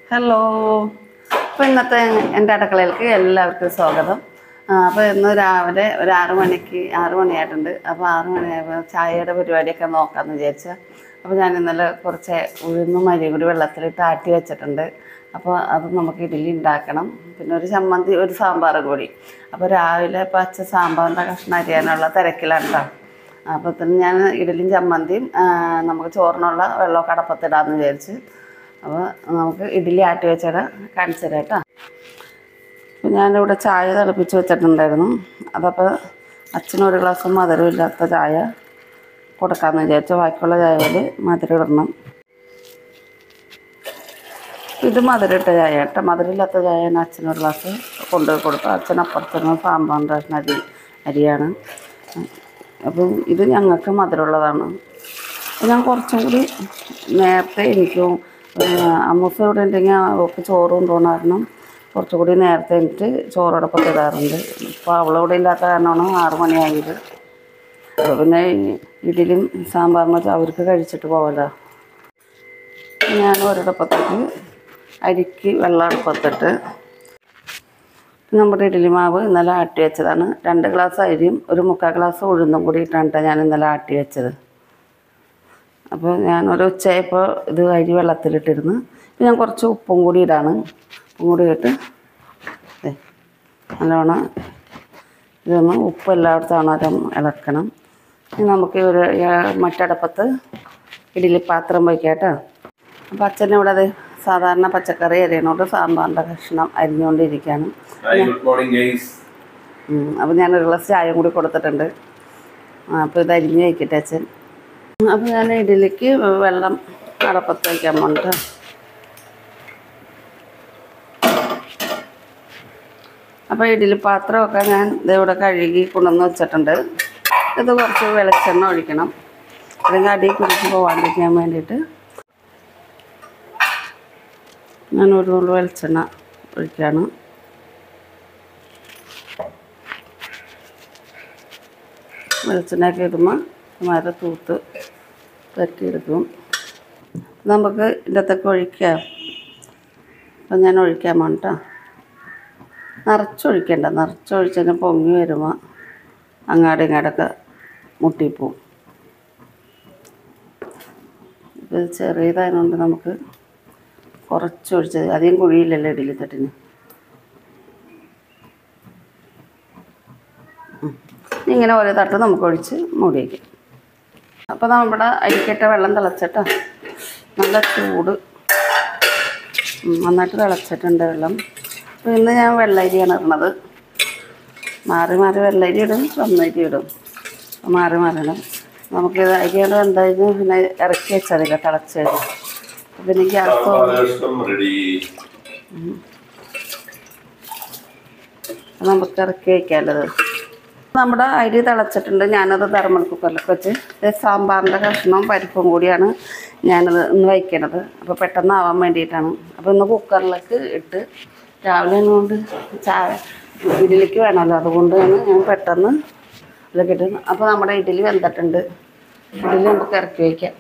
Hello അപ്പോൾ ഇന്നത്തെ എൻ്റെ അടുക്കളയിലേക്ക് എല്ലാവർക്കും സ്വാഗതം അപ്പോൾ ഇന്ന് രാവിലെ ഒരു ആറ് മണിക്ക് ആറ് മണിയായിട്ടുണ്ട് അപ്പോൾ ആറ് മണിയായപ്പോൾ ചായയുടെ പരിപാടിയൊക്കെ നോക്കാമെന്ന് വിചാരിച്ചു അപ്പോൾ ഞാൻ ഇന്നലെ കുറച്ച് ഉഴുന്നും അരിയും കൂടി വെള്ളത്തിലിട്ട് ആട്ടി വെച്ചിട്ടുണ്ട് അപ്പോൾ അത് നമുക്ക് ഇഡ്ഡലി ഉണ്ടാക്കണം പിന്നെ ഒരു ചമ്മന്തി ഒരു സാമ്പാറും കൂടി അപ്പോൾ രാവിലെ പച്ച സാമ്പാറിൻ്റെ കഷ്ണം അരിയാനുള്ള തിരക്കിലാണ് കേട്ടോ അപ്പോൾ തന്നെ ഞാൻ ഇഡലിയും ചമ്മന്തിയും ആ, നമുക്ക് ചോറിനുള്ള വെള്ളമൊക്കെ അടപ്പത്തിടാമെന്ന് വിചാരിച്ച് അപ്പോൾ നമുക്ക് ഇഡ്ഡലി ആട്ടി വെച്ചിട്ട് കാണിച്ചു തരാം കേട്ടോ അപ്പോൾ ഞാനിവിടെ ചായ തിളപ്പിച്ച് വെച്ചിട്ടുണ്ടായിരുന്നു അതപ്പോൾ അച്ഛന് ഒരു ഗ്ലാസ് മധുരമില്ലാത്ത ചായ കൊടുക്കാമെന്ന് വിചാരിച്ചു ബാക്കിയുള്ള ചായയിൽ മധുരം ഇടണം ഇത് മധുരമിട്ട ചായ കേട്ടോ മധുരമില്ലാത്ത ചായ ഞാൻ അച്ഛനൊരു ഗ്ലാസ് കൊണ്ടുപോയി കൊടുത്തു അച്ഛൻ അപ്പുറത്തുനിന്ന് സാമ്പാറിൻ്റെ റേഷൻ അരി അരിയാണ് അപ്പം ഇത് ഞങ്ങൾക്ക് മധുരമുള്ളതാണ് അപ്പോൾ ഞാൻ കുറച്ചും കൂടി നേരത്തെ എനിക്കും അമ്മൂസ് ഇവിടെ ഉണ്ടെങ്കിൽ അവൾക്ക് ചോറ് കൊണ്ടുപോകണ കാരണം കുറച്ചും കൂടി നേരത്തെ എനിക്ക് ചോറോടൊപ്പം ഇടാറുണ്ട് ഇപ്പോൾ അവളിവിടെ ഇല്ലാത്ത കാരണമാണ് ആറ് മണിയായത് അപ്പോൾ പിന്നെ ഇഡലിയും സാമ്പാറും വെച്ചാൽ അവർക്ക് കഴിച്ചിട്ട് പോകല്ലോ ഞാൻ ഒരിടപ്പത്തേക്ക് അരിക്ക് വെള്ളം അടുപ്പത്തിട്ട് നമ്മുടെ ഇഡ്ഡലി മാവ് ഇന്നലെ ആട്ടി വെച്ചതാണ് രണ്ട് ഗ്ലാസ് അരിയും ഒരു മുക്കാൽ ഗ്ലാസ് ഉഴുന്നും കൂടി ഇട്ടാണ് ഞാൻ ഇന്നലെ ആട്ടി വെച്ചത് അപ്പോൾ ഞാൻ ഒരു ഉച്ചയായപ്പോൾ ഇത് അരി വെള്ളത്തിലിട്ടിരുന്നു ഇപ്പം ഞാൻ കുറച്ച് ഉപ്പും കൂടി ഇടാണ് ഉപ്പും കൂടി ഇട്ട് ദേ, നല്ലോണം ഇതൊന്ന് ഉപ്പ് എല്ലായിടത്തും അരം ഇളക്കണം ഇനി നമുക്ക് ഒരു ഏ- മറ്റടപ്പത്ത് ഇഡ്ഡലി പാത്രം വയ്ക്കാം കേട്ടോ അപ്പോൾ അച്ഛൻ ഇവിടെ അത് സാധാരണ പച്ചക്കറി അരിയണോണ്ട് സാമ്പാറിൻ്റെ കഷ്ണം അരിഞ്ഞുകൊണ്ടിരിക്കുകയാണ് ഹായ് ഗുഡ് മോർണിംഗ് ഗൈസ് അപ്പോൾ ഞാൻ ഒരു ഗ്ലാസ് ചായയും കൂടി കൊടുത്തിട്ടുണ്ട് അപ്പോൾ ഇത് അരിഞ്ഞ് വയ്ക്കട്ടെ അച്ഛൻ അപ്പോൾ ഞാൻ ഇഡലിക്ക് വെള്ളം അടപ്പത്ത് വയ്ക്കാൻ പോകണ്ട അപ്പോൾ ഇഡലി പാത്രമൊക്കെ ഞാൻ ഇതിവിടെ കഴുകി കൊണ്ടുവന്ന് വെച്ചിട്ടുണ്ട് ഇത് കുറച്ച് വെളിച്ചെണ്ണ ഒഴിക്കണം അല്ലെങ്കിൽ അടി കുടിച്ച് പോകാണ്ടിരിക്കാൻ വേണ്ടിയിട്ട് ഞാൻ ഒരു നുള്ളു വെളിച്ചെണ്ണ ഒഴിക്കുകയാണ് വെളിച്ചെണ്ണയൊക്കെ ഇടുമ്പോൾ മര തൂത്ത് പറ്റിയെടുക്കും നമുക്ക് ഇതിൻ്റെത്തൊക്കെ ഒഴിക്കാം അപ്പം ഞാൻ ഒഴിക്കാൻ വേണ്ട നിറച്ചൊഴിക്കണ്ട നിറച്ചൊഴിച്ചതിന് പൊങ്ങി വരുമ്പോൾ അങ്ങാടും ഇങ്ങാടൊക്കെ മുട്ടിപ്പോവും ഇത് ചെറിയതായതുകൊണ്ട് നമുക്ക് കുറച്ചൊഴിച്ചത് അധികം കുഴിയില്ലല്ലോ ഇഡലി തട്ടിന് ഇങ്ങനെ ഓരോ തട്ട് നമുക്ക് ഒഴിച്ച് മൂടി വയ്ക്കാം അപ്പോൾ നമ്മുടെ അരിക്കട്ട വെള്ളം തിളച്ചിട്ടോ നല്ല ചൂട് ഉം, നന്നായിട്ട് തിളച്ചിട്ടുണ്ട് വെള്ളം അപ്പോൾ ഇന്ന് ഞാൻ വെള്ളരിയാണ് ഇടുന്നത് മാറി മാറി വെള്ളരി ഇടും ചുമന്നരി ഇടും അപ്പോൾ മാറി മാറി ഇടും നമുക്കിത് അരിയാണ് എന്തായിരുന്നു പിന്നെ ഇറക്കി വെച്ചതില്ല തിളച്ച് കഴിഞ്ഞു അപ്പോൾ പിന്നെ ഗ്യാസ് കഷ്ണം റെഡി നമുക്ക് ഇറക്കി വയ്ക്കാനുള്ളത് നമ്മുടെ അരി തിളച്ചിട്ടുണ്ട് ഞാനത് തെർമൽ കുക്കറിലൊക്കെ വെച്ച് ഇത് സാമ്പാറിൻ്റെ കഷ്ണവും പരിപ്പും കൂടിയാണ് ഞാനത് ഇന്ന് വയ്ക്കണത് അപ്പോൾ പെട്ടെന്ന് ആവാൻ വേണ്ടിയിട്ടാണ് അപ്പോൾ ഇന്ന് കുക്കറിലേക്ക് ഇട്ട് രാവിലെ കൊണ്ട് ചായ ഇഡലിക്ക് വേണമല്ലോ അതുകൊണ്ടാണ് ഞാൻ പെട്ടെന്ന് ഇതിലേക്ക് ഇട്ട് അപ്പോൾ നമ്മുടെ ഇഡലി വെന്തിട്ടുണ്ട് ഇഡലി നമുക്ക് ഇറക്കി വയ്ക്കാം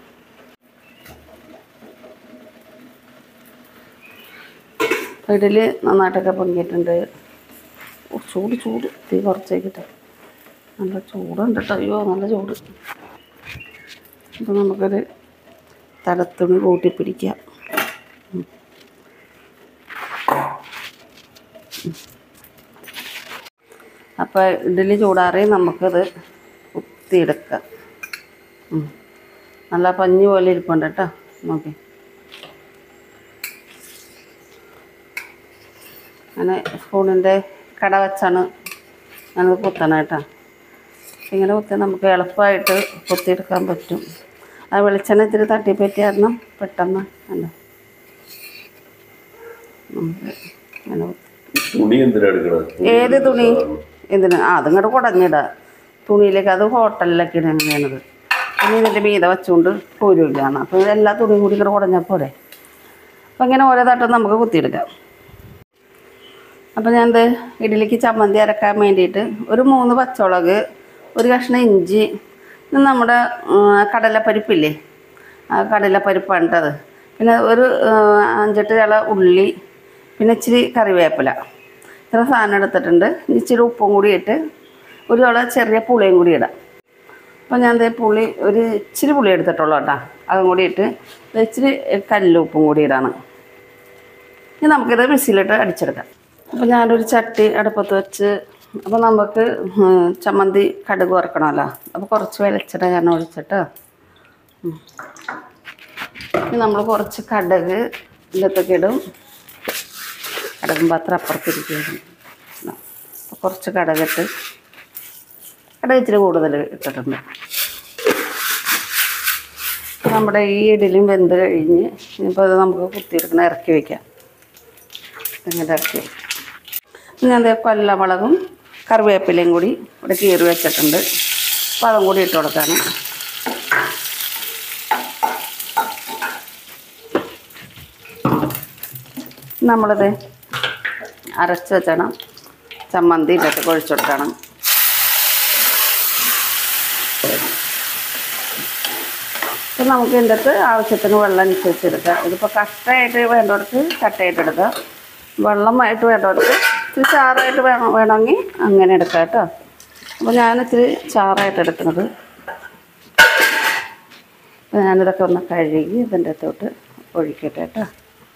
അപ്പോൾ ഇഡലി നന്നായിട്ടൊക്കെ പൊങ്ങിയിട്ടുണ്ട് ഓ, ചൂട് ചൂട് തീ കുറച്ചേക്കിട്ടെ നല്ല ചൂടുണ്ട് കേട്ടോ അയ്യോ നല്ല ചൂട് അപ്പോൾ നമുക്കൊരു തലത്തുണി കൂട്ടി പിടിക്കാം ഉം. ഉം. അപ്പോൾ ഇഡ്ഡലി ചൂടാറി നമുക്കത് കുത്തിയെടുക്കാം ഉം. നല്ല പഞ്ഞി പോലെ ഇരിപ്പുണ്ട് കേട്ടോ നോക്കി അങ്ങനെ സ്പൂണിൻ്റെ കട വെച്ചാണ് ഞാനത് കുത്തണം കേട്ടോ ഇങ്ങനെ കുത്തി നമുക്ക് എളുപ്പമായിട്ട് കുത്തിയെടുക്കാൻ പറ്റും ആ വെളിച്ചെണ്ണ ഇത്തിരി തട്ടിപ്പറ്റി കാരണം പെട്ടെന്ന് അല്ല നമുക്ക് ഇങ്ങനെ കുത്തി തുണി എന്തിനാ എടുക്കണത് ഏത് തുണി എന്തിന് ആ അതിങ്ങോട്ട് കുടഞ്ഞിടുക തുണിയിലേക്ക് അത് ഹോട്ടലിലൊക്കെയാണ് അങ്ങനെയാണത് പിന്നെ ഇതിൻ്റെ മീത വെച്ചുകൊണ്ട് പോരുമില്ലാണ് അപ്പോൾ എല്ലാ തുണിയും കൂടി ഇങ്ങോട്ട് കുടഞ്ഞാൽ പോരെ അപ്പോൾ ഇങ്ങനെ ഓരോ തട്ടും നമുക്ക് കുത്തിയെടുക്കാം അപ്പോൾ ഞാൻ ഇത് ഇഡലിക്ക് ചമ്മന്തി അരക്കാൻ വേണ്ടിയിട്ട് ഒരു മൂന്ന് പച്ചമുളക് ഒരു കഷ്ണം ഇഞ്ചി ഇത് നമ്മുടെ ഉം, കടലപ്പരിപ്പില്ലേ ആ കടലപ്പരിപ്പാണ് അത് പിന്നെ ഒരു ആ, അഞ്ചെട്ട് ഇല ഉള്ളി പിന്നെ ഇച്ചിരി കറിവേപ്പില ഇത്ര സാധനം എടുത്തിട്ടുണ്ട് ഇനി ഇച്ചിരി ഉപ്പും കൂടി ഇട്ട് ഒരു ഇള ചെറിയ പുളിയും കൂടി ഇടാം അപ്പോൾ ഞാൻ ദേ പുളി ഒരു ഇച്ചിരി പുളി എടുത്തിട്ടുള്ളൂ കേട്ടോ അതും കൂടി ഇട്ട് ദേ ഇച്ചിരി കല്ലുപ്പും കൂടി ഇടാണ് ഇനി നമുക്കിത് മിക്സിയിലിട്ട് അടിച്ചെടുക്കാം അപ്പോൾ ഞാനൊരു ചട്ടി അടുപ്പത്ത് വെച്ച് അപ്പോൾ നമുക്ക് ഉം, ചമ്മന്തി കടുക് വറക്കണമല്ലോ അപ്പോൾ കുറച്ച് വെളിച്ചെണ്ണ ഞാൻ ഒഴിച്ചിട്ട് ഉം. ഇനി നമ്മൾ കുറച്ച് കടുക് ഇതിലത്തൊക്കെ ഇടും കടുകും പാത്രം അപ്പുറത്തിരിക്കുകയാണ് അപ്പോൾ കുറച്ച് കടുകിട്ട് കടുക് ഇച്ചിരി കൂടുതൽ ഇട്ടിട്ടുണ്ട് നമ്മുടെ ഈ ഇഡലിയും വെന്ത് കഴിഞ്ഞ് ഇനിയിപ്പോൾ അത് നമുക്ക് കുത്തിയെടുക്കണം ഇറക്കി വയ്ക്കാം ഇങ്ങനെ ഇറക്കി വയ്ക്കാം ഇനി ഞാൻ ദേ കൊല്ലമുളകും കറിവേപ്പിലയും കൂടി ഇവിടെ കീറി വെച്ചിട്ടുണ്ട് അപ്പോൾ അതും കൂടി ഇട്ട് കൊടുക്കാണ് നമ്മളിത് അരച്ച് വെച്ചണം ചമ്മന്തി ഇട്ടിട്ട് കുഴച്ച് കൊടുക്കണം ഇപ്പം നമുക്ക് ഇതിൻ്റെ അകത്ത് ആവശ്യത്തിന് വെള്ളം അനുസരിച്ച് എടുക്കാം ഇതിപ്പോൾ കട്ടയായിട്ട് വേണ്ടവർക്ക് കട്ടയായിട്ട് എടുക്കാം വെള്ളമായിട്ട് വേണ്ടവർക്ക് ഇത്തിരി ചാറായിട്ട് വേണം വേണമെങ്കിൽ അങ്ങനെ എടുക്കാം കേട്ടോ അപ്പോൾ ഞാൻ ഇത്തിരി ചാറായിട്ട് എടുക്കുന്നത് അപ്പോൾ ഞാനിതൊക്കെ ഒന്ന് കഴുകി ഇതിൻ്റെ അകത്തോട്ട് ഒഴിക്കട്ടെ കേട്ടോ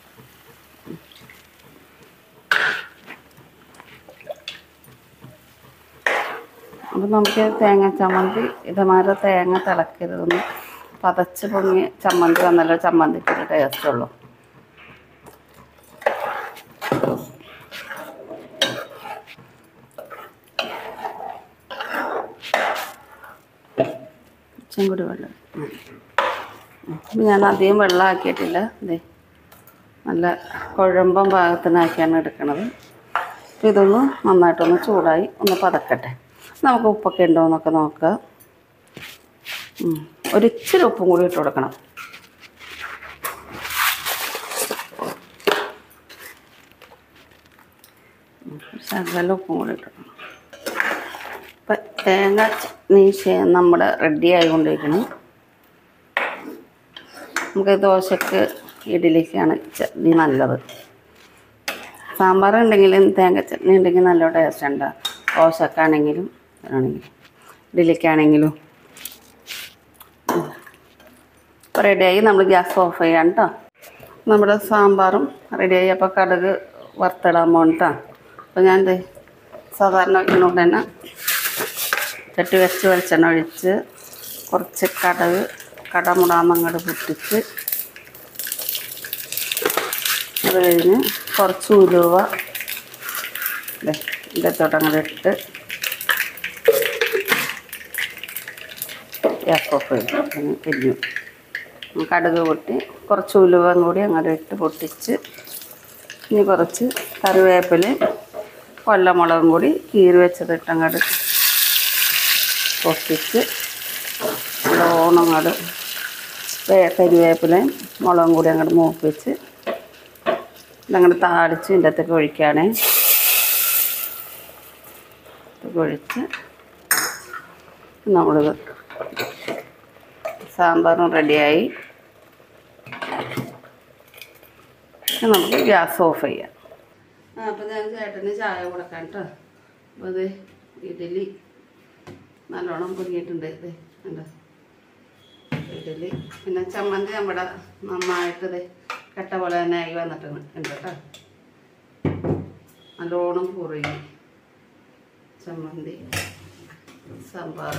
അപ്പം നമുക്ക് തേങ്ങ ചമ്മന്തി ഇതേമാതിരി തേങ്ങ തിളക്കരുതൊന്ന് പതച്ച് പൊങ്ങി ചമ്മന്തി വന്നല്ലോ ചമ്മന്തിക്ക് ഒരു ടേസ്റ്റ് ഉള്ളൂ ഇച്ചിരി കൂടി വെള്ളം ഉം. അപ്പം ഞാൻ അധികം വെള്ളം ആക്കിയിട്ടില്ല ഇതേ നല്ല കുഴമ്പം പാകത്തിനാക്കിയാണ് എടുക്കണത് അപ്പോൾ ഇതൊന്ന് നന്നായിട്ടൊന്ന് ചൂടായി ഒന്ന് പതക്കട്ടെ നമുക്ക് ഉപ്പൊക്കെ ഉണ്ടോ എന്നൊക്കെ നോക്കുക ഉം. ഒരിച്ചിരി ഉപ്പും കൂടി ഇട്ട് കൊടുക്കണം ഉം. ശകലം ഉപ്പും കൂടി ഇട്ട് കൊടുക്കണം അപ്പം തേങ്ങ ചട്നി ശേ- നമ്മുടെ റെഡി ആയിക്കൊണ്ടിരിക്കണം നമുക്ക് ദോശക്ക് ഇഡലിക്കാണ് ചട്നി നല്ലത് സാമ്പാർ ഉണ്ടെങ്കിലും തേങ്ങ ചട്നി ഉണ്ടെങ്കിൽ നല്ല ടേസ്റ്റ് ഉണ്ട് ദോശക്കാണെങ്കിലും ആണെങ്കിലും ഇഡലിക്കാണെങ്കിലും ഇപ്പോൾ റെഡിയായി നമ്മൾ ഗ്യാസ് ഓഫ് ചെയ്യാം കേട്ടോ നമ്മുടെ സാമ്പാറും റെഡിയായി അപ്പോൾ കടുക് വറുത്തിടാൻ പോകട്ടോ അപ്പോൾ ഞാൻ ദേ സാധാരണ വയ്ക്കുന്നതുകൊണ്ട് തന്നെ ചട്ടി വെച്ച് വെളിച്ചെണ്ണ ഒഴിച്ച് കുറച്ച് കടുക് കടമുടാന്നങ്ങോട്ട് പൊട്ടിച്ച് അത് കഴിഞ്ഞ് കുറച്ച് ഉലുവ ദേ ഇതിൻ്റെ അങ്ങോട്ട് ഇട്ട് ഗ്യാസ് ഓഫ് ചെയ്തു അങ്ങനെ പിരിഞ്ഞു കടുക് പൊട്ടി കുറച്ച് ഉലുവയും കൂടി അങ്ങോട്ട് ഇട്ട് പൊട്ടിച്ച് ഇനി കുറച്ച് കറിവേപ്പിലയും കൊല്ലമുളകും കൂടി കീറി വെച്ചതിട്ട് അങ്ങോട്ട് പൊട്ടിച്ച് നല്ലോണം അങ്ങോട്ട് വേ- കരിവേപ്പിലയും മുളകും കൂടി അങ്ങോട്ട് മൂപ്പിച്ച് ഇതങ്ങോട്ട് താളിച്ച് ഇതിൻ്റെ അകത്തേക്ക് ഒഴിക്കുകയാണേ ഇതൊക്കെ ഒഴിച്ച് നമ്മളിത് സാമ്പാറും റെഡിയായി ഇനി നമുക്ക് ഗ്യാസ് ഓഫ് ചെയ്യാം ആ അപ്പം ഞാൻ ചേട്ടന് ചായ കൊടുക്കാം കേട്ടോ അപ്പോൾ ഇത് ഇഡലി നല്ലോണം പൊരിയിട്ടുണ്ട് ഇത് കണ്ടോ ഇഡലി പിന്നെ ചമ്മന്തി നമ്മുടെ നന്നായിട്ട് ഇത് കട്ട പോലെ തന്നെ ആയി വന്നിട്ടുണ്ട് ഉണ്ട് കേട്ടോ നല്ലോണം കുറുകി ചമ്മന്തി സാമ്പാർ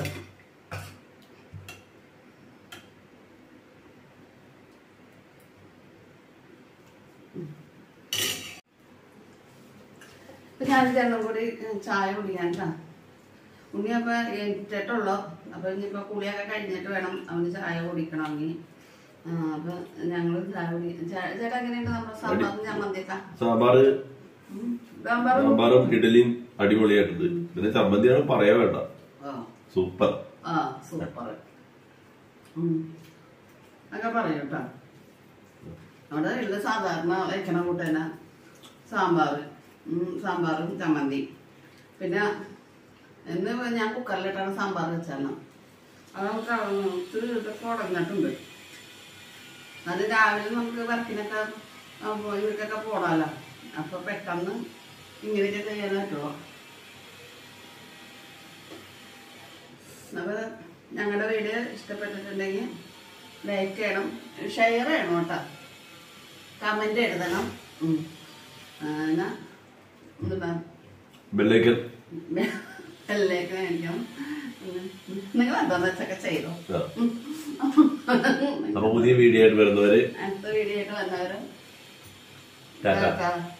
ഇപ്പം ഞാൻ രണ്ടും കൂടി ഉം, ചായ കുടിക്കാൻ കേട്ടോ ഉണ്ണി അപ്പോൾ എത്തിട്ടുള്ളൂ അപ്പോൾ ഇനിയിപ്പോൾ കുളിയൊക്കെ കഴിഞ്ഞിട്ട് വേണം അവന് ചായ കുടിക്കണമെങ്കിൽ അപ്പോൾ ഞങ്ങൾ ചായ കുടി ചാ- ചേട്ടാ എങ്ങനെയുണ്ട് നമ്മുടെ സാമ്പാറും ചമ്മന്തിയൊക്കെ സാമ്പാറ് ഉം. സാമ്പാറും സാമ്പാറും ഇഡലിയും അടിപൊളിയായിട്ടുണ്ട് പിന്നെ ചമ്മന്തിയാണ് പറയാ വേണ്ട ആ സൂപ്പർ ആ സൂപ്പർ ഒക്കെ പറയൂ കേട്ടോ അവിടെ ഉള്ള സാധാരണ വയ്ക്കണ കൂട്ടന സാമ്പാർ സാമ്പാറും ചമ്മന്തി പിന്നെ എന്ന് ഞാൻ കുക്കറിലിട്ടാണ് സാമ്പാർ വെച്ചാണ് അത് നമുക്ക് ഇതൊക്കെ ഉടഞ്ഞിട്ടുണ്ട് അത് രാവിലെ നമുക്ക് വർക്കിനൊക്കെ ആ, പോ- ഇവർക്കൊക്കെ പോകണമല്ലോ അപ്പൊ പെട്ടെന്ന് ഇങ്ങനെയൊക്കെ ചെയ്യാൻ പറ്റുള്ളൂ അപ്പൊ ഞങ്ങളുടെ വീഡിയോ ഇഷ്ടപ്പെട്ടിട്ടുണ്ടെങ്കിൽ ലൈക്ക് ചെയ്യണം ഷെയർ ചെയ്യണം കേട്ടോ കമന്റ് എഴുതണം ഉം. ആ, എന്നാ എന്താ ബെല്ലേക്കൻ എല്ലേക്ക് മേടിക്കണം നിങ്ങൾ എന്താന്ന് വെച്ചൊക്കെ ചെയ്തോ ആ. അപ്പൊ പുതിയ വീഡിയോ ആയിട്ട് വരുന്നവര് അടുത്ത വീഡിയോ ആയിട്ട് വന്നവരും ടാറ്റ ടാറ്റ.